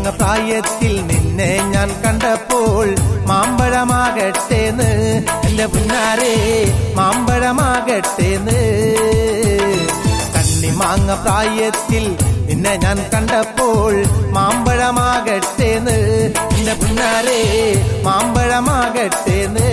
കണ്ണിമാങ്ങ പ്രായത്തിൽ നിന്നെ ഞാൻ കണ്ടപ്പോൾ മാമ്പഴമാകട്ടേന്ന് എന്റെ പുന്നാരെ മാമ്പഴമാകട്ടേന്ന് കണ്ണിമാങ്ങ പ്രായത്തിൽ നിന്നെ ഞാൻ കണ്ടപ്പോൾ മാമ്പഴമാകട്ടേന്ന് എന്റെ പുന്നാരെ മാമ്പഴമാകട്ടേന്ന്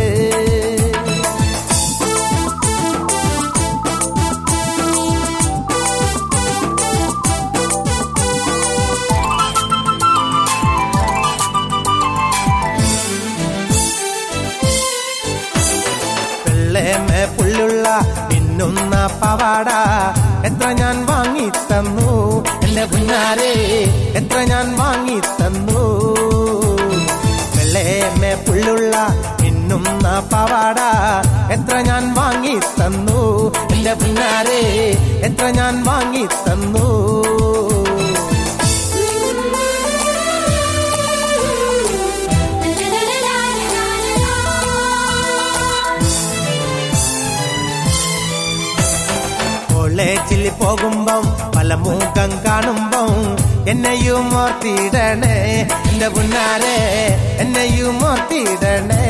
വെള്ളേമേ പുള്ളുള്ള മിന്നുന്ന പവാട എത്ര ഞാൻ വാങ്ങി തന്നു എന്റെ പുന്നാരെ എത്ര ഞാൻ വാങ്ങി തന്നു വെള്ളേമേ പുള്ളുള്ള മിന്നുന്ന പവാട എത്ര ഞാൻ വാങ്ങി തന്നു എന്റെ പുന്നാരെ എത്ര ഞാൻ വാങ്ങി തന്നു കോളേജിൽ പോകുമ്പം പല മുഖം കാണുമ്പം എന്നെയും ഓർത്തിടണേ എന്റെ പുന്നാരെ എന്നെയും ഓർത്തിടണേ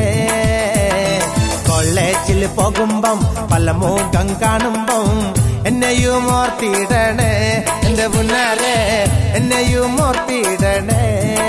കോളേജിൽ പോകുമ്പം പല മുഖം കാണുമ്പം എന്നെയും ഓർത്തിടണേ എന്റെ പുന്നാരെ എന്നെയും ഓർത്തിടണേ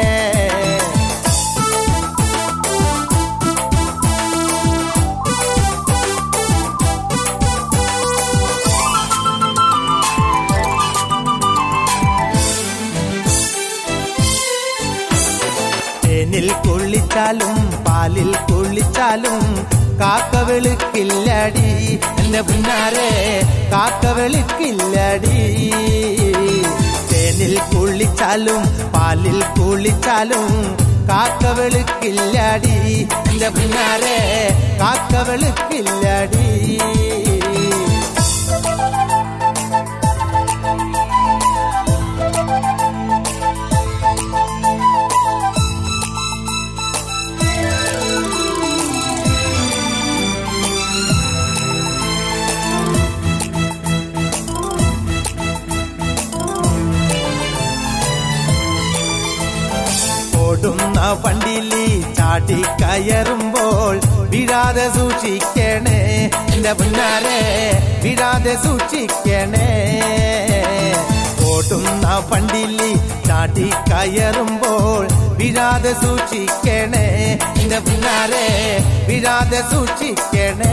തേനിൽ കുളിച്ചാലും പാലിൽ കുളിച്ചാലും കാക്ക വെളുക്കില്ലടി എന്റെ പുന്നാരെ കാക്ക വെളുക്കില്ലടി തേനിൽ കുളിച്ചാലും പാലിൽ കുളിച്ചാലും കാക്ക വെളുക്കില്ലടി എന്റെ പുന്നാരെ കാക്ക വെളുക്കില്ലടി ഓടുന്ന വണ്ടിയിൽ ചാടി കയറുമ്പോൾ വിടാതെ സൂക്ഷിക്കണേ എന്റെ പുന്നാരെ വിടാതെ സൂക്ഷിക്കണേ ഓടുന്ന വണ്ടിയിൽ ചാടി കയറുമ്പോൾ വിടാതെ സൂക്ഷിക്കണേ എന്റെ പുന്നാരെ വിടാതെ സൂക്ഷിക്കണേ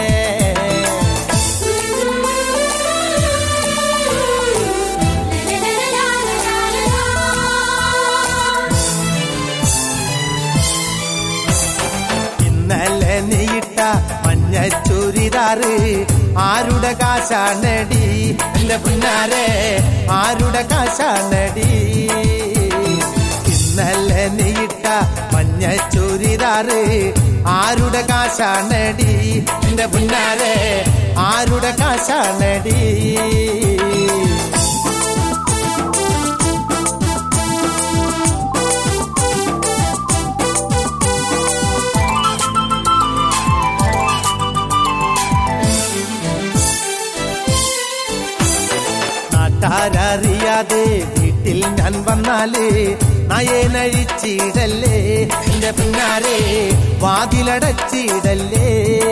ഇന്നലെ നീയിട്ട മഞ്ഞ ചുരിദാറ് ആരുടെ കാശാണടി എന്റെ പുന്നാരെ ആരുടെ കാശാണടി ഇന്നലെ നീയിട്ട മഞ്ഞ ചുരിദാറ് ആരുടെ കാശാണടി എന്റെ പുന്നാരെ ആരുടെ കാശാണടി നാട്ടാരറിയാതെ വീട്ടിൽ ഞാൻ വന്നാലേ നയനഴിച്ചിടല്ലേ എന്റെ പിന്നാരെ വാതിലടച്ചിടല്ലേ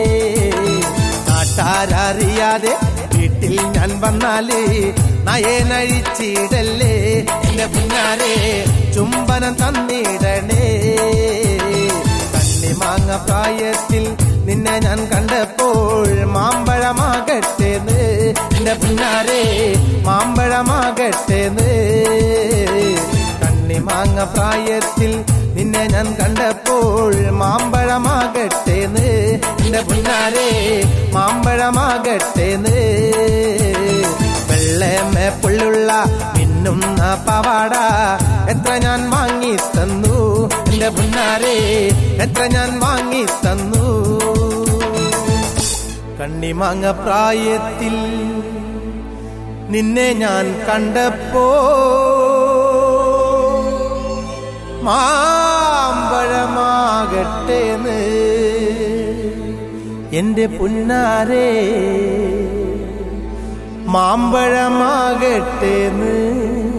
നാട്ടാരറിയാതെ വീട്ടിൽ ഞാൻ വന്നാലേ നയനഴിച്ചിടല്ലേ എന്റെ പിന്നാരെ ചുംബനം തന്നിടണേ കണ്ണിമാങ്ങ പ്രായത്തിൽ നിന്നെ ഞാൻ കണ്ടപ്പോൾ മാമ്പഴമാകട്ടേന്ന് എന്റെ പിന്നാരെ മാമ്പഴമാകട്ടേന്ന് കണ്ണിമാങ്ങ പ്രായത്തിൽ നിന്നെ ഞാൻ കണ്ടപ്പോൾ മാമ്പഴമാകട്ടേന്ന് എന്റെ പിന്നാരെ മാമ്പഴമാകട്ടേന്ന് വെള്ളമേ പുള്ളുള്ള മിന്നുന്ന പവാട എത്ര ഞാൻ വാങ്ങി തന്നു എന്റെ പുന്നാരെ എത്ര ഞാൻ വാങ്ങി തന്നു കണ്ണിമാങ്ങ പ്രായത്തിൽ നിന്നെ ഞാൻ കണ്ടപ്പോ മാമ്പഴമാകട്ടേന്ന് എന്റെ പുന്നാരെ മാമ്പഴമാകട്ടേന്ന്